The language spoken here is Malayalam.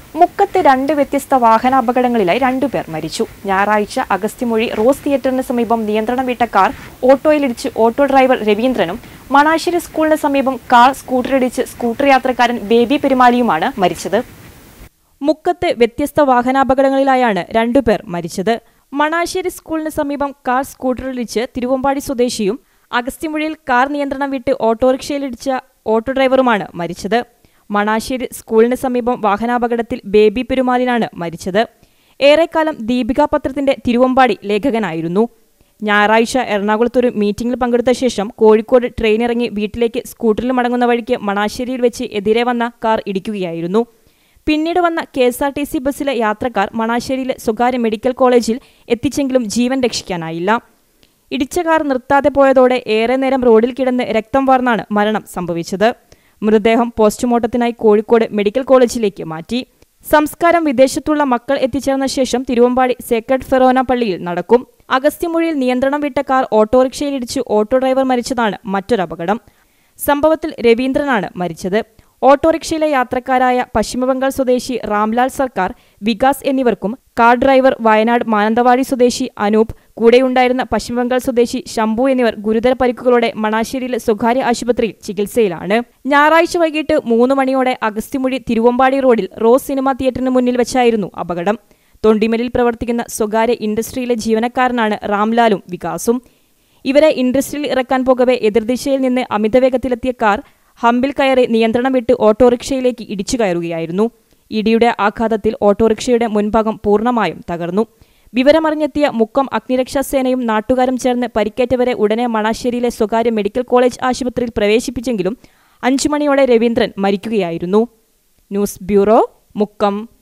മുക്കത്ത് രണ്ട് വ്യത്യസ്ത വാഹനാപകടങ്ങളിലായി രണ്ടുപേർ മരിച്ചു ഞായറാഴ്ച അഗസ്ത്യമൊഴി റോസ് തിയേറ്ററിന് സമീപം നിയന്ത്രണം വിട്ട കാർ ഓട്ടോയിലിടിച്ച് ഓട്ടോ ഡ്രൈവർ രവീന്ദ്രനും മണാശ്ശേരി സ്കൂളിന് സമീപം കാർ സ്കൂട്ടറിടിച്ച് സ്കൂട്ടർ യാത്രക്കാരൻ ബേബി പെരുമാലിയുമാണ് മരിച്ചത് മുക്കത്ത് വ്യത്യസ്ത വാഹനാപകടങ്ങളിലായാണ് രണ്ടുപേർ മരിച്ചത് മണാശ്ശേരി സ്കൂളിന് സമീപം കാർ സ്കൂട്ടറിലിടിച്ച് തിരുവമ്പാടി സ്വദേശിയും അഗസ്ത്യമൊഴിയിൽ കാർ നിയന്ത്രണം വിട്ട് ഓട്ടോറിക്ഷയിലിടിച്ച ഓട്ടോ ഡ്രൈവറുമാണ് മരിച്ചത് മണാശ്ശേരി സ്കൂളിന് സമീപം വാഹനാപകടത്തിൽ ബേബി പെരുമാലിനാണ് മരിച്ചത് ഏറെക്കാലം ദീപിക പത്രത്തിന്റെ തിരുവമ്പാടി ലേഖകനായിരുന്നു ഞായറാഴ്ച എറണാകുളത്തൊരു മീറ്റിംഗിൽ പങ്കെടുത്ത ശേഷം കോഴിക്കോട് ട്രെയിനിറങ്ങി വീട്ടിലേക്ക് സ്കൂട്ടറിൽ മടങ്ങുന്ന വഴിക്ക് മണാശ്ശേരിയിൽ വെച്ച് എതിരെ വന്ന കാർ ഇടിക്കുകയായിരുന്നു പിന്നീട് വന്ന K S R T C ബസ്സിലെ യാത്രക്കാർ മണാശ്ശേരിയിലെ സ്വകാര്യ മെഡിക്കൽ കോളേജിൽ എത്തിച്ചെങ്കിലും ജീവൻ രക്ഷിക്കാനായില്ല ഇടിച്ച കാർ നിർത്താതെ പോയതോടെ ഏറെ നേരം റോഡിൽ കിടന്ന് രക്തം വാർന്നാണ് മരണം സംഭവിച്ചത് മൃതദേഹം പോസ്റ്റ്മോർട്ടത്തിനായി കോഴിക്കോട് മെഡിക്കൽ കോളേജിലേക്ക് മാറ്റി സംസ്കാരം വിദേശത്തുള്ള മക്കൾ എത്തിച്ചേർന്ന ശേഷം തിരുവമ്പാടി സേക്രഡ് ഫെറോന പള്ളിയിൽ നടക്കും അഗസ്ത്യമൊഴിയിൽ നിയന്ത്രണം വിട്ട കാർ ഓട്ടോറിക്ഷയിലിടിച്ച് ഓട്ടോ ഡ്രൈവർ മരിച്ചതാണ് മറ്റൊരു അപകടം സംഭവത്തിൽ രവീന്ദ്രനാണ് മരിച്ചത് ഓട്ടോറിക്ഷയിലെ യാത്രക്കാരായ പശ്ചിമബംഗാൾ സ്വദേശി റാംലാൽ സർക്കാർ വികാസ് എന്നിവർക്കും കാർ ഡ്രൈവർ വയനാട് മാനന്തവാടി സ്വദേശി അനൂപ് കൂടെയുണ്ടായിരുന്ന പശ്ചിമബംഗാൾ സ്വദേശി ശംഭു എന്നിവർ ഗുരുതര പരിക്കുകളോടെ മണാശ്ശേരിയിലെ സ്വകാര്യ ആശുപത്രിയിൽ ചികിത്സയിലാണ് ഞായറാഴ്ച വൈകിട്ട് മൂന്ന് മണിയോടെ അഗസ്ത്യമൊഴി തിരുവമ്പാടി റോഡിൽ റോസ് സിനിമാ തിയേറ്ററിന് മുന്നിൽ വെച്ചായിരുന്നു അപകടം തൊണ്ടിമലിൽ പ്രവർത്തിക്കുന്ന സ്വകാര്യ ഇൻഡസ്ട്രിയിലെ ജീവനക്കാരനാണ് റാംലാലും വികാസും ഇവരെ ഇൻഡസ്ട്രിയിൽ ഇറക്കാൻ പോകവെ എതിർദിശയിൽ നിന്ന് അമിതവേഗത്തിലെത്തിയ കാർ ഹമ്പിൽ കയറി നിയന്ത്രണം വിട്ട് ഓട്ടോറിക്ഷയിലേക്ക് ഇടിച്ചു കയറുകയായിരുന്നു ഇടിയുടെ ആഘാതത്തിൽ ഓട്ടോറിക്ഷയുടെ മുൻഭാഗം പൂർണ്ണമായും തകർന്നു വിവരമറിഞ്ഞെത്തിയ മുക്കം അഗ്നിരക്ഷാ സേനയും നാട്ടുകാരും ചേർന്ന് പരിക്കേറ്റവരെ ഉടനെ മണാശ്ശേരിയിലെ സ്വകാര്യ മെഡിക്കൽ കോളേജ് ആശുപത്രിയിൽ പ്രവേശിപ്പിച്ചെങ്കിലും അഞ്ചു മണിയോടെ രവീന്ദ്രൻ മരിക്കുകയായിരുന്നു ന്യൂസ് ബ്യൂറോ മുക്കം